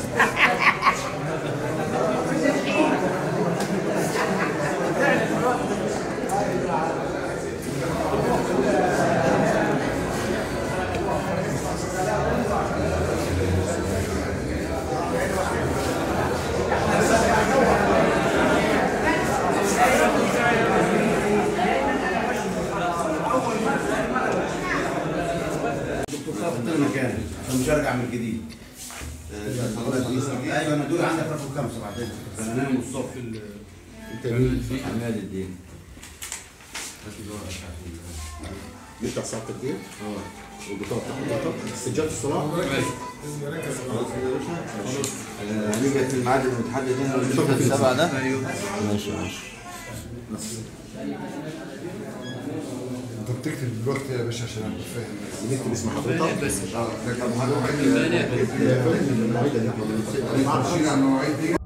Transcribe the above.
دكتور خالد حط لي مكاني عشان مش هرجع من جديد ايوه انا دول عندك رقم خمسه بعدين انا نايم الصبح انت مين؟ عماد الدين بتاع ساعة الدين؟ اه والبطاقة بتاع حضرتك سجادة الصلاة؟ هنيجي في الميعاد المتحدد هنا الشهر السبعة ده ماشي ماشي انت بتكتب دلوقتي يا باشا عشان ابقى فاهم نكتب اسم حضرتك؟ بس اه لكن المواعيد المواعيد دي